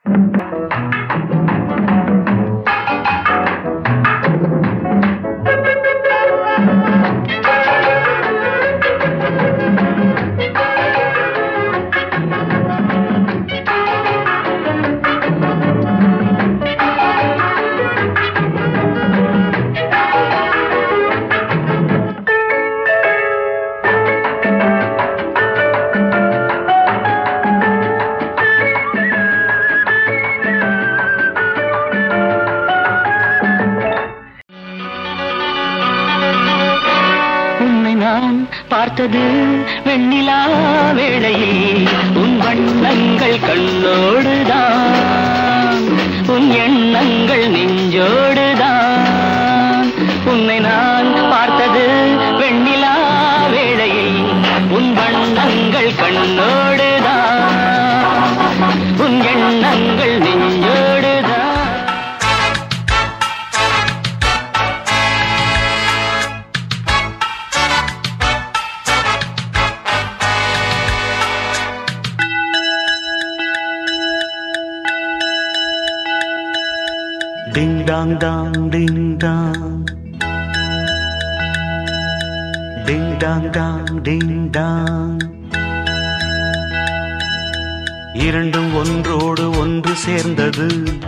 உன்னை நான் பார்த்தது வெண்ணிலா வேளையில் உன் வண்ணங்கள் கண்ணோடுதான் உன் எண்ணங்கள் நெஞ்சோடுதான் உன்னை நான் பார்த்தது வெண்ணிலா வேளையில் உன் வண்ணங்கள் கண்ணோடுதான் உன் எண்ணங்கள் நெஞ்சோடுதான் Ding dong dong ding dong. Ding dong dong ding dong. இரண்டும் ஒன்றோடு ஒன்று சேர்ந்தது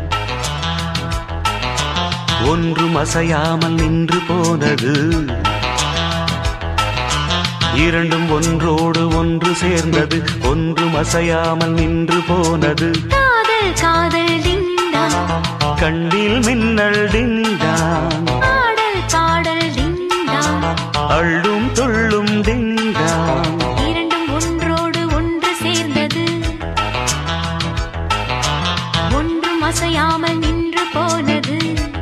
ஒன்றும் அசையாமல் நின்று போனது இரண்டும் ஒன்றோடு ஒன்று சேர்ந்தது ஒன்றும் அசையாமல் நின்று போனது காதல் காதல் டிண்டா கண்ணில் மின்னல் டிண்டான் பாடல் பாடல் டிண்டா அள்ளும் துள்ளும் டிண்டான் இரண்டும் ஒன்றோடு ஒன்று சேர்ந்தது ஒன்றும் அசையாமல் நின்று போனது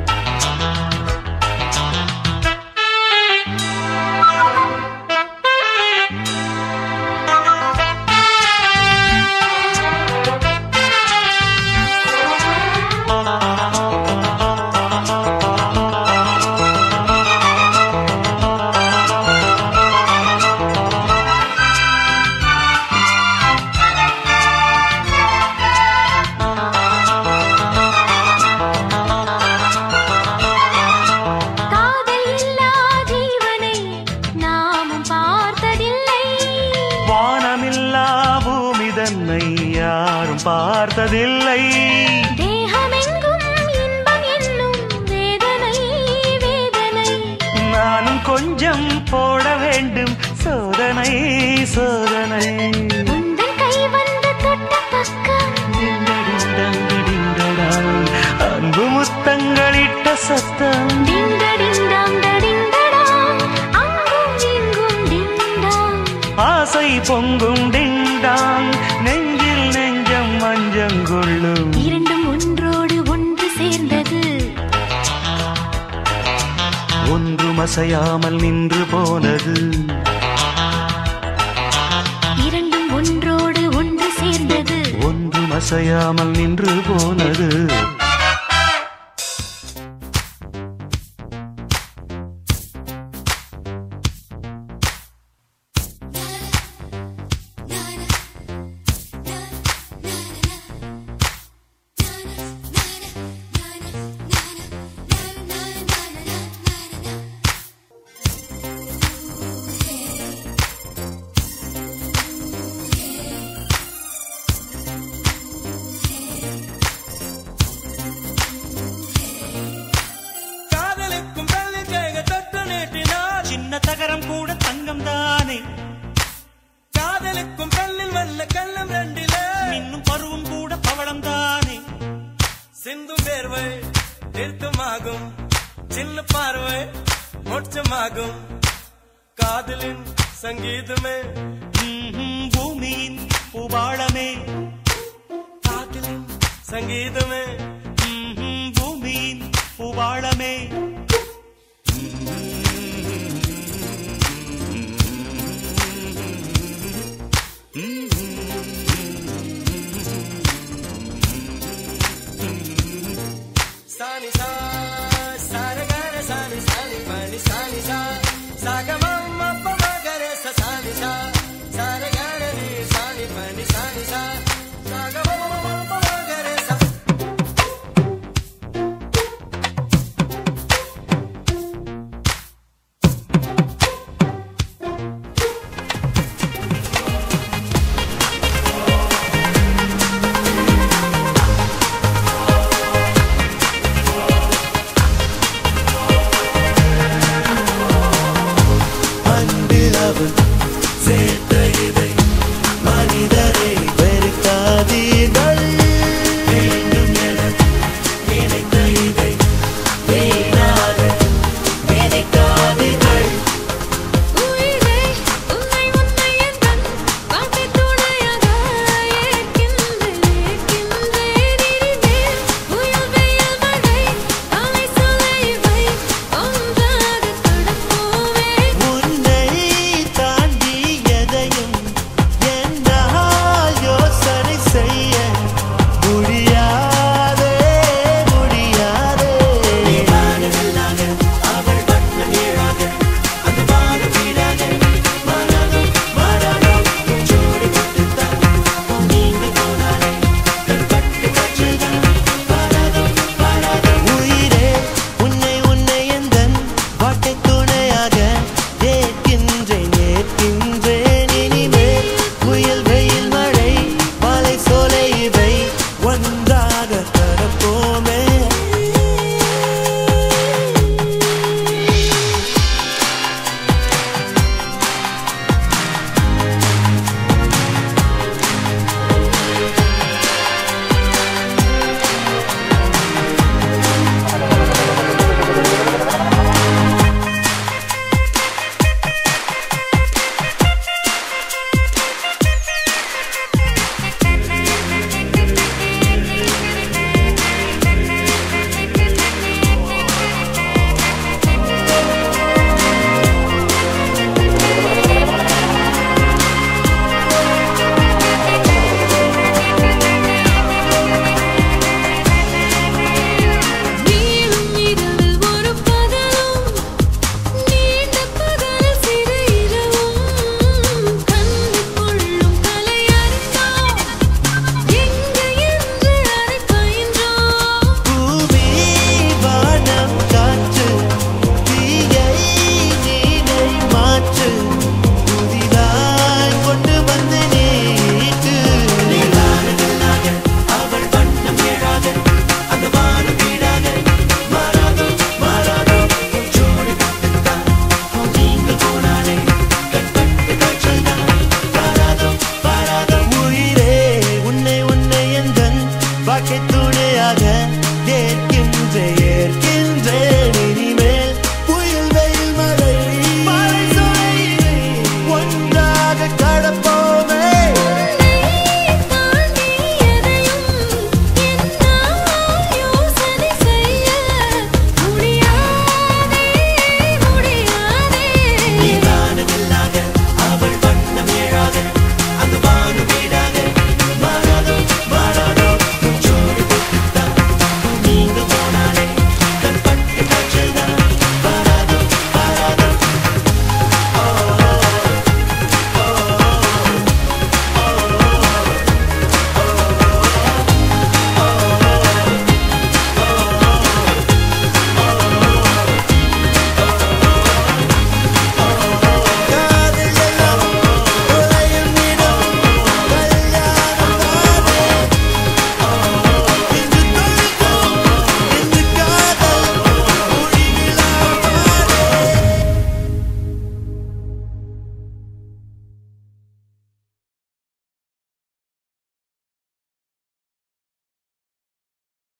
காதல் இல்லா ஜீவனை நாமும் பார்த்ததில்லை வானமில்லா பூமி தன்னை யாரும் பார்த்ததில்லை தேகமெங்கும் இன்பம் என்னும் வேதனை வேதனை நானும் கொஞ்சம் போட வேண்டும் சோதனை சோதனை உந்தன் கை வந்து தொட்ட பக்கம் டிண்டடிண்டங்கடிண்டடா. அன்பு முத்தங்களிட்ட சத்தம் டிண்டடிண்டாம் டடிண்டடா அங்கும் இங்கும் டிண்டாம் ஆசை பொங்கும் டிண்டாங் நெஞ்சில் நெஞ்சம் மஞ்சங்கொள்ளும் இரண்டும் ஒன்றோடு ஒன்று சேர்ந்தது ஒன்றும் அசையாமல் நின்று போனது இரண்டும் ஒன்றோடு ஒன்று சேர்ந்தது ஒன்றும் அசையாமல் நின்று போனது காதலுக்கும் வெள்ளிக்கேக தொட்டு நீட்டினார் சின்ன தகரம் கூட தங்கம் தானே காதலுக்கும் பெண்ணில் வல்ல கள்ளம் ரெண்டிலே இன்னும் பருவம் கூட பவளம் தானே சிந்தும் வேர்வை நிறுத்தமாகும் சின்ன பார்வை மோட்சமாகும் காதலின் சங்கீதமே ம்ஹும், பூமியின் பூபாளமே காதலின் சங்கீதமே ம்ஹும், பூமியின் பூபாளமே